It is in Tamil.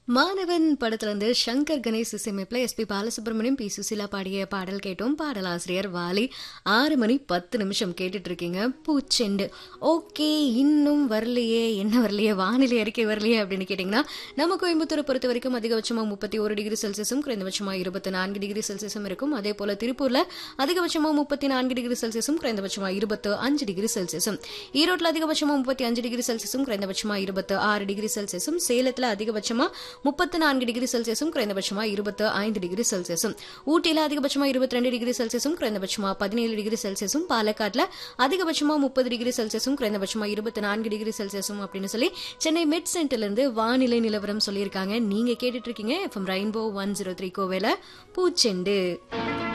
மாணவன் படத்துல இருந்து சங்கர் கணேஷ் இசையமைப்பில் எஸ்பி பாலசுப்ரமணியம் பி சுசிலா பாடிய பாடல் கேட்டோம் பாடலாசிரியர் வாலி ஆறு மணி பத்து நிமிஷம் கேட்டுட்டு இருக்கீங்க பூச்செண்டு ஓகே இன்னும் வரலையே என்ன வரலையே வானிலை அறிக்கை வரலையே அப்படின்னு கேட்டிங்கன்னா நம்ம கோயம்புத்தூரை பொறுத்த வரைக்கும் அதிகபட்சமாக முப்பத்தி ஒரு டிகிரி செல்சியஸும் குறைந்தபட்சமாக இருபத்தி நான்கு டிகிரி செல்சியஸும் இருக்கும் அதே போல திருப்பூர்ல அதிகபட்சமாக முப்பத்தி நான்கு டிகிரி செல்சியஸும் குறைந்தபட்சமாக இருபத்து அஞ்சு டிகிரி செல்சியஸும் ஈரோட்டில் அதிகபட்சமாக முப்பத்தி அஞ்சு டிகிரி செல்சியஸும் குறைந்தபட்சமாக இருபத்து ஆறு டிகிரி செல்சியஸும் சேலத்தில் அதிகபட்சமாக முப்பத்தி நான்கு டிகிரி செல்சியஸும் குறைந்தபட்சமாக இருபத்து ஐந்து டிகிரி செல்சியஸும் ஊட்டியில் அதிகபட்சமாக இருபத்தி ரெண்டு டிகிரி செல்சியஸும் குறைந்தபட்சமாக பதினேழு டிகிரி செல்சியஸும் பாலக்காட்டில் அதிகபட்சமாக முப்பது டிகிரி செல்சியஸும் குறைந்தபட்சமாக இருபத்தி நான்கு டிகிரி செல்சியஸும் அப்படின்னு சொல்லி சென்னை மிட் சென்டர்ல இருந்து வானிலை நிலவரம் சொல்லியிருக்காங்க நீங்க கேட்டுட்டு இருக்கீங்க F M rainbow one zero three கோவேல பூச்செண்டு